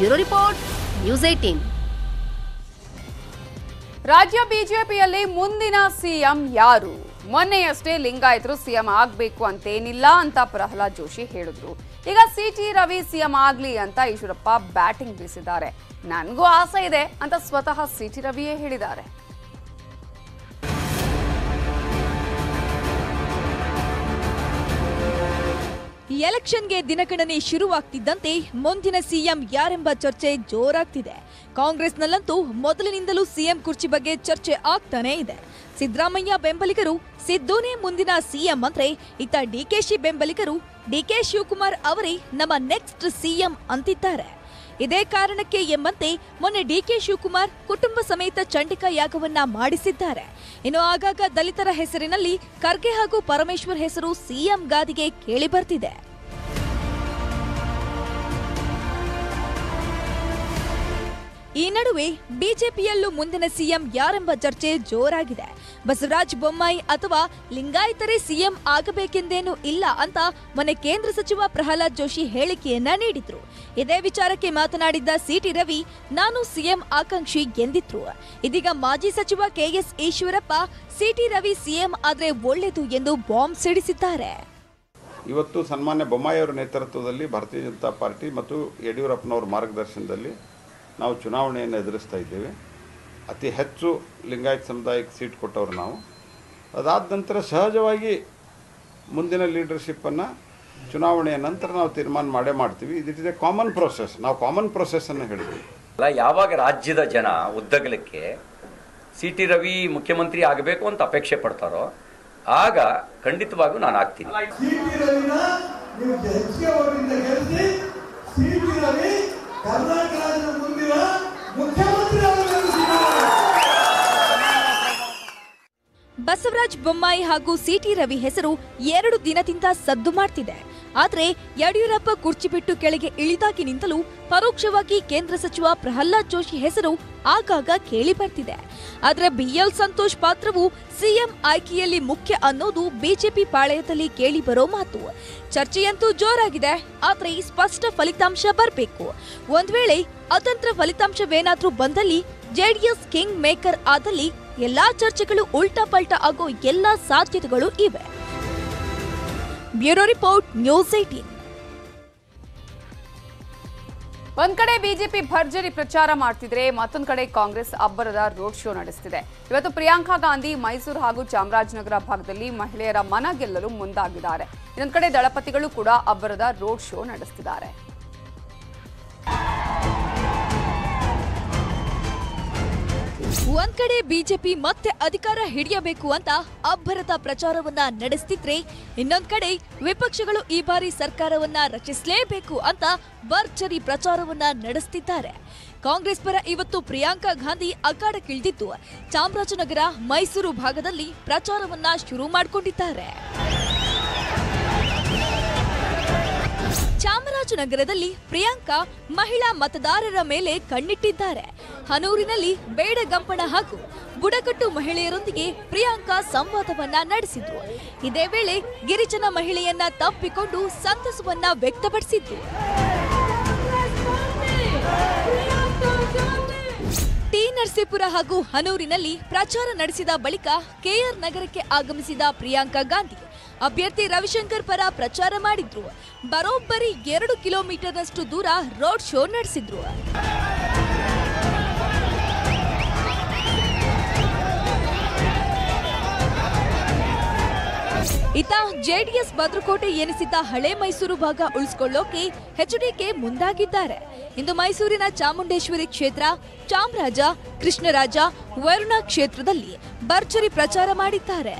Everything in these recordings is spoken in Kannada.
ಬ್ಯೂರೋ ರಿಪೋರ್ಟ್ ನ್ಯೂಸ್ ಏಟೀನ್ ರಾಜ್ಯ ಬಿಜೆಪಿಯಲ್ಲಿ ಮುಂದಿನ ಸಿಎಂ ಯಾರು ಮೊನ್ನೆಯಷ್ಟೇ ಲಿಂಗಾಯತರು ಸಿಎಂ ಆಗ್ಬೇಕು ಅಂತೇನಿಲ್ಲ ಅಂತ ಪ್ರಹ್ಲಾದ್ ಜೋಶಿ ಹೇಳಿದ್ರು ಈಗ ಸಿಟಿ ರವಿ ಸಿಎಂ ಆಗ್ಲಿ ಅಂತ ಈಶ್ವರಪ್ಪ ಬ್ಯಾಟಿಂಗ್ ಬೀಸಿದ್ದಾರೆ ನನಗೂ ಆಸೆ ಇದೆ ಅಂತ ಸ್ವತಃ ಸಿಟಿ ರವಿಯೇ ಹೇಳಿದ್ದಾರೆ ಎಲೆಕ್ಷನ್ಗೆ ದಿನಗಣನೆ ಶುರುವಾಗ್ತಿದ್ದಂತೆ ಮುಂದಿನ ಸಿಎಂ ಯಾರೆಂಬ ಚರ್ಚೆ ಜೋರಾಗ್ತಿದೆ ಕಾಂಗ್ರೆಸ್ನಲ್ಲಂತೂ ಮೊದಲಿನಿಂದಲೂ ಸಿಎಂ ಕುರ್ಚಿ ಬಗ್ಗೆ ಚರ್ಚೆ ಆಗ್ತಾನೇ ಇದೆ ಸಿದ್ದರಾಮಯ್ಯ ಬೆಂಬಲಿಗರು ಸಿದ್ದೂನೇ ಮುಂದಿನ ಸಿಎಂ ಅಂದ್ರೆ ಇತ್ತ ಡಿಕೆಶಿ ಬೆಂಬಲಿಗರು ಡಿಕೆ ಶಿವಕುಮಾರ್ ಅವರೇ ನಮ್ಮ ನೆಕ್ಸ್ಟ್ ಸಿಎಂ ಅಂತಿದ್ದಾರೆ ಇದೇ ಕಾರಣಕ್ಕೆ ಎಂಬಂತೆ ಮೊನ್ನೆ ಡಿಕೆ ಶಿವಕುಮಾರ್ ಕುಟುಂಬ ಸಮೇತ ಚಂಡಿಕಾ ಯಾಗವನ್ನ ಮಾಡಿಸಿದ್ದಾರೆ ಇನ್ನು ಆಗಾಗ ದಲಿತರ ಹೆಸರಿನಲ್ಲಿ ಖರ್ಗೆ ಹಾಗೂ ಪರಮೇಶ್ವರ್ ಹೆಸರು ಸಿಎಂ ಗಾದಿಗೆ ಕೇಳಿ ಬರ್ತಿದೆ ಈ ನಡುವೆ ಬಿಜೆಪಿಯಲ್ಲೂ ಮುಂದಿನ ಸಿಎಂ ಯಾರೆಂಬ ಚರ್ಚೆ ಜೋರಾಗಿದೆ ಬಸವರಾಜ ಬೊಮ್ಮಾಯಿ ಅಥವಾ ಲಿಂಗಾಯತರೇ ಸಿಎಂ ಆಗಬೇಕೆಂದೇನೂ ಇಲ್ಲ ಅಂತ ಮೊನ್ನೆ ಕೇಂದ್ರ ಸಚಿವ ಪ್ರಹ್ಲಾದ್ ಜೋಶಿ ಹೇಳಿಕೆಯನ್ನ ನೀಡಿದ್ರು ಇದೇ ವಿಚಾರಕ್ಕೆ ಮಾತನಾಡಿದ್ದ ಸಿಟಿ ರವಿ ನಾನು ಸಿಎಂ ಆಕಾಂಕ್ಷಿ ಎಂದಿದ್ರು ಇದೀಗ ಮಾಜಿ ಸಚಿವ KS Eshwarappa CT Ravi CM ಆದ್ರೆ ಒಳ್ಳೆದು ಎಂದು ಬಾಂಬ್ ಸಿಡಿಸಿದ್ದಾರೆ ಇವತ್ತು ಸನ್ಮಾನ್ಯ ಬೊಮ್ಮಾಯಿಯವರ ನೇತೃತ್ವದಲ್ಲಿ ಭಾರತೀಯ ಜನತಾ ಪಾರ್ಟಿ ಮತ್ತು ಯಡಿಯೂರಪ್ಪನವರ ಮಾರ್ಗದರ್ಶನದಲ್ಲಿ ನಾವು ಚುನಾವಣೆಯನ್ನು ಎದುರಿಸ್ತಾ ಇದ್ದೇವೆ ಅತಿ ಹೆಚ್ಚು ಲಿಂಗಾಯತ್ ಸಮುದಾಯಕ್ಕೆ ಸೀಟ್ ಕೊಟ್ಟವರು ನಾವು ಅದಾದ ನಂತರ ಸಹಜವಾಗಿ ಮುಂದಿನ ಲೀಡರ್ಶಿಪ್ಪನ್ನು ಚುನಾವಣೆಯ ನಂತರ ನಾವು ತೀರ್ಮಾನ ಮಾಡೇ ಮಾಡ್ತೀವಿ it is a common process ನಾವು ಕಾಮನ್ ಪ್ರೊಸೆಸ್ಸನ್ನು ಹೇಳಿದ್ವಿ ಅಲ್ಲ ಯಾವಾಗ ರಾಜ್ಯದ ಜನ ಉದ್ದಗಲಕ್ಕೆ ಸಿ ಟಿ ರವಿ ಮುಖ್ಯಮಂತ್ರಿ ಆಗಬೇಕು ಅಂತ ಅಪೇಕ್ಷೆ ಪಡ್ತಾರೋ ಆಗ ಖಂಡಿತವಾಗೂ ನಾನು ಆಗ್ತೀನಿ ಸಿಟಿ ರವಿನ ನೀವು ಹೆಚ್ಚಿಗೆ ಓಟಿಂದ ಗೆಲ್ಲಿಸಿ ಸಿಟಿ ರವಿ ಕರ್ನಾಟಕ ರಾಜ್ಯದ ಮುಂದಿನ ಮುಖ್ಯಮಂತ್ರಿ ಆಗಬೇಕು ಬಸವರಾಜ ಬೊಮ್ಮಾಯಿ ಹಾಗೂ ಸಿಟಿ ರವಿ ಹೆಸರು ಎರಡು ದಿನದಿಂದ ಸದ್ದು ಮಾಡ್ತಿದೆ ಆದ್ರೆ ಯಡಿಯೂರಪ್ಪ ಕುರ್ಚಿ ಬಿಟ್ಟು ಕೆಳಗೆ ಇಳಿದಾಗಿನಿಂದಲೂ ಪರೋಕ್ಷವಾಗಿ ಕೇಂದ್ರ ಸಚಿವ ಪ್ರಹ್ಲಾದ್ ಜೋಶಿ ಹೆಸರು ಆಗಾಗ ಕೇಳಿ ಬರ್ತಿದೆ ಆದ್ರೆ ಬಿಎಲ್ ಸಂತೋಷ್ ಪಾತ್ರವು ಸಿಎಂ ಆಯ್ಕೆಯಲ್ಲಿ ಮುಖ್ಯ ಅನ್ನೋದು ಬಿಜೆಪಿ ಪಾಳೆಯದಲ್ಲಿ ಕೇಳಿ ಬರೋ ಮಾತು ಚರ್ಚೆಯಂತೂ ಜೋರಾಗಿದೆ ಆದ್ರೆ ಸ್ಪಷ್ಟ ಫಲಿತಾಂಶ ಬರಬೇಕು ಒಂದ್ ವೇಳೆ ಅತಂತ್ರ ಫಲಿತಾಂಶವೇನಾದ್ರೂ ಬಂದಲ್ಲಿ ಜೆಡಿಎಸ್ ಕಿಂಗ್ ಮೇಕರ್ ಆದಲ್ಲಿ ಎಲ್ಲಾ ಚರ್ಚೆಗಳು ಉಲ್ಟಾ ಪಲ್ಟಾ ಆಗೋ ಎಲ್ಲಾ ಸಾಧ್ಯತೆಗಳು ಇವೆ ಬ್ಯೂರೋ ರಿಪೋರ್ಟ್ ನ್ಯೂಸ್ ಏಟೀನ್ ಒಂದ್ ಕಡೆ ಬಿಜೆಪಿ ಭರ್ಜರಿ ಪ್ರಚಾರ ಮಾಡ್ತಿದ್ರೆ ಮತ್ತೊಂದ್ ಕಡೆ ಕಾಂಗ್ರೆಸ್ ಅಬ್ಬರದ ರೋಡ್ ಶೋ ನಡೆಸ್ತಿದೆ ಇವತ್ತು ಪ್ರಿಯಾಂಕಾ ಗಾಂಧಿ ಮೈಸೂರು ಹಾಗೂ ಚಾಮರಾಜನಗರ ಭಾಗದಲ್ಲಿ ಮಹಿಳೆಯರ ಮನ ಗೆಲ್ಲಲು ಮುಂದಾಗಿದ್ದಾರೆ ಇನ್ನೊಂದ್ ಕಡೆ ದಳಪತಿಗಳು ಕೂಡ ಅಬ್ಬರದ ರೋಡ್ ಶೋ ನಡೆಸ್ತಿದ್ದಾರೆ ಒಂದ್ ಕಡೆ ಬಿಜೆಪಿ ಮತ್ತೆ ಅಧಿಕಾರ ಹಿಡಿಯಬೇಕು ಅಂತ ಅಬ್ಬರದ ಪ್ರಚಾರವನ್ನ ನಡೆಸ್ತಿದ್ರೆ ಇನ್ನೊಂದ್ ಕಡೆ ವಿಪಕ್ಷಗಳು ಈ ಬಾರಿ ಸರ್ಕಾರವನ್ನ ರಚಿಸಲೇಬೇಕು ಅಂತ ಭರ್ಜರಿ ಪ್ರಚಾರವನ್ನ ನಡೆಸ್ತಿದ್ದಾರೆ ಕಾಂಗ್ರೆಸ್ ಪರ ಇವತ್ತು ಪ್ರಿಯಾಂಕಾ ಗಾಂಧಿ ಅಖಾಡಕ್ಕಿಳಿದಿದ್ದು ಚಾಮರಾಜನಗರ ಮೈಸೂರು ಭಾಗದಲ್ಲಿ ಪ್ರಚಾರವನ್ನ ಶುರು ಮಾಡಿಕೊಂಡಿದ್ದಾರೆ ಚಾಮರಾಜನಗರದಲ್ಲಿ ಪ್ರಿಯಾಂಕಾ ಮಹಿಳಾ ಮತದಾರರ ಮೇಲೆ ಕಣ್ಣಿಟ್ಟಿದ್ದಾರೆ ಹನೂರಿನಲ್ಲಿ ಬೇಡಗಂಪಣ ಹಾಗೂ ಬುಡಕಟ್ಟು ಮಹಿಳೆಯರೊಂದಿಗೆ ಪ್ರಿಯಾಂಕಾ ಸಂವಾದವನ್ನ ನಡೆಸಿದ್ರು ಇದೇ ವೇಳೆ ಗಿರಿಜನ ಮಹಿಳೆಯನ್ನ ತಪ್ಪಿಕೊಂಡು ಸಂತಸವನ್ನ ವ್ಯಕ್ತಪಡಿಸಿದ್ರು ಟಿ ನರಸೀಪುರ ಹಾಗೂ ಹನೂರಿನಲ್ಲಿ ಪ್ರಚಾರ ನಡೆಸಿದ ಬಳಿಕ ಕೆಆರ್ ನಗರಕ್ಕೆ ಆಗಮಿಸಿದ ಪ್ರಿಯಾಂಕಾ ಗಾಂಧಿ ಅಭ್ಯರ್ಥಿ ರವಿಶಂಕರ್ ಪರ ಪ್ರಚಾರ ಮಾಡಿದ್ರು ಬರೋಬ್ಬರಿ ಎರಡು ಕಿಲೋಮೀಟರ್ನಷ್ಟು ದೂರ ರೋಡ್ ಶೋ ನಡೆಸಿದ್ರು ಇತ್ತ ಜೆಡಿಎಸ್ ಭದ್ರಕೋಟೆ ಎನಿಸಿದ್ದ ಹಳೆ ಮೈಸೂರು ಭಾಗ ಉಳಿಸಿಕೊಳ್ಳೋಕೆ ಎಚ್ಡಿಕೆ ಮುಂದಾಗಿದ್ದಾರೆ ಇಂದು ಮೈಸೂರಿನ ಚಾಮುಂಡೇಶ್ವರಿ ಕ್ಷೇತ್ರ ಚಾಮರಾಜ ಕೃಷ್ಣರಾಜ ವರುಣ ಕ್ಷೇತ್ರದಲ್ಲಿ ಭರ್ಜರಿ ಪ್ರಚಾರ ಮಾಡಿದ್ದಾರೆ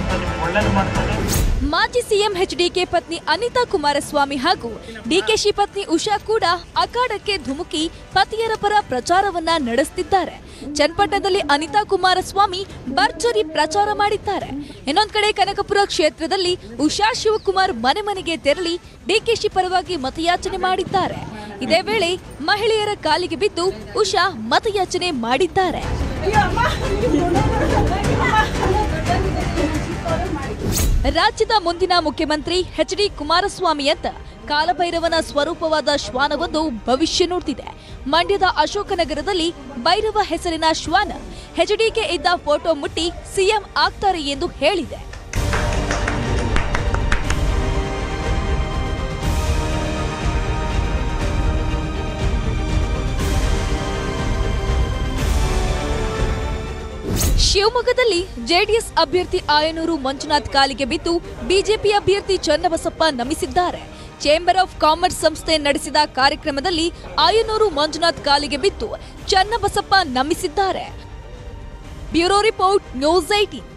ಮಾಜಿ ಸಿಎಂ ಎಚ್ಡಿಕೆ ಪತ್ನಿ ಅನಿತಾ ಕುಮಾರಸ್ವಾಮಿ ಹಾಗೂ ಡಿಕೆಶಿ ಪತ್ನಿ ಉಷಾ ಕೂಡ ಅಖಾಡಕ್ಕೆ ಧುಮುಕಿ ಪತಿಯರ ಪರ ಪ್ರಚಾರವನ್ನ ನಡೆಸುತ್ತಿದ್ದಾರೆ ಚನ್ನಪಟ್ಟಣದಲ್ಲಿ ಅನಿತಾ ಕುಮಾರಸ್ವಾಮಿ ಭರ್ಜರಿ ಪ್ರಚಾರ ಮಾಡಿದ್ದಾರೆ ಇನ್ನೊಂದ್ ಕಡೆ ಕನಕಪುರ ಕ್ಷೇತ್ರದಲ್ಲಿ ಉಷಾ ಶಿವಕುಮಾರ್ ಮನೆ ಮನೆಗೆ ತೆರಳಿ ಡಿಕೆಶಿ ಪರವಾಗಿ ಮತಯಾಚನೆ ಮಾಡಿದ್ದಾರೆ ಇದೇ ವೇಳೆ ಮಹಿಳೆಯರ ಕಾಲಿಗೆ ಬಿದ್ದು ಉಷಾ ಮತಯಾಚನೆ ಮಾಡಿದ್ದಾರೆ ರಾಜ್ಯದ ಮುಂದಿನ ಮುಖ್ಯಮಂತ್ರಿ ಎಚ್ ಡಿ ಕುಮಾರಸ್ವಾಮಿ ಅಂತ ಕಾಲಭೈರವನ ಸ್ವರೂಪವಾದ ಶ್ವಾನವೊಂದು ಭವಿಷ್ಯ ನೋಡ್ತಿದೆ ಮಂಡ್ಯದ ಅಶೋಕನಗರದಲ್ಲಿ ಭೈರವ ಹೆಸರಿನ ಶ್ವಾನ ಹೆಚ್ಡಿಕೆ ಇದ್ದ ಫೋಟೋ ಮುಟ್ಟಿ ಸಿಎಂ ಆಗ್ತಾರೆ ಎಂದು ಹೇಳಿದೆ ಶಿವಮೊಗ್ಗದಲ್ಲಿ ಜೆಡಿಎಸ್ ಅಭ್ಯರ್ಥಿ ಆಯನೂರು ಮಂಜುನಾಥ್ ಕಾಲಿಗೆ ಬಿದ್ದು ಬಿಜೆಪಿ ಅಭ್ಯರ್ಥಿ ಚನ್ನಬಸಪ್ಪ ನಮಿಸಿದ್ದಾರೆ ಚೇಂಬರ್ ಆಫ್ ಕಾಮರ್ಸ್ ಸಂಸ್ಥೆ ನಡೆಸಿದ ಕಾರ್ಯಕ್ರಮದಲ್ಲಿ ಆಯನೂರು ಮಂಜುನಾಥ್ ಕಾಲಿಗೆ ಬಿದ್ದು ಚನ್ನಬಸಪ್ಪ ನಮಿಸಿದ್ದಾರೆ ಬ್ಯೂರೋ ರಿಪೋರ್ಟ್ ನ್ಯೂಸ್ ಐಟೀನ್